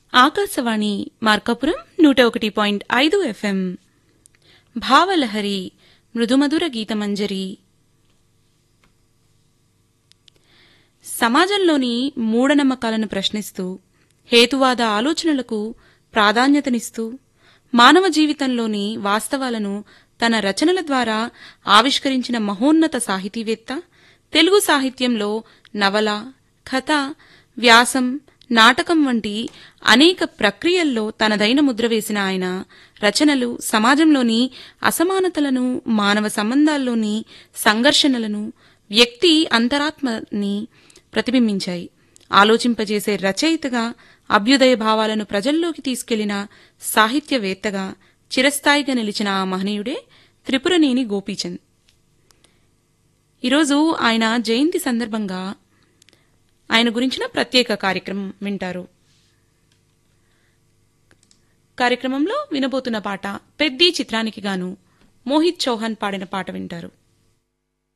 ఆకాశవాణి మార్కాపురం నూట ఒకటి పాయింట్ ఐదు ఎఫ్ఎం భావలహరి మృదుమధుర గీతమంజరి సమాజంలోని మూఢనమ్మకాలను ప్రశ్నిస్తూ హేతువాద ఆలోచనలకు ప్రాధాన్యతనిస్తూ మానవ జీవితంలోని వాస్తవాలను తన రచనల ద్వారా ఆవిష్కరించిన మహోన్నత సాహితీవేత్త తెలుగు సాహిత్యంలో నవల కథ వ్యాసం నాటకం వంటి అనేక ప్రక్రియల్లో తనదైన ముద్ర వేసిన ఆయన రచనలు సమాజంలోని అసమానతలను మానవ సంబంధాల్లోని సంఘర్షణలను వ్యక్తి అంతరాత్మని ప్రతిబింబించాయి ఆలోచింపజేసే రచయితగా అభ్యుదయ భావాలను ప్రజల్లోకి తీసుకెళ్లిన సాహిత్యవేత్తగా చిరస్థాయిగా నిలిచిన ఆ మహనీయుడే త్రిపురనేని గోపీచంద్ ఈరోజు ఆయన జయంతి సందర్భంగా ఆయన గురించిన ప్రత్యేక కార్యక్రమం వింటారు కార్యక్రమంలో వినబోతున్న పాట పెద్ది చిత్రానికి గాను మోహిత్ చౌహాన్ పాడిన పాట వింటారు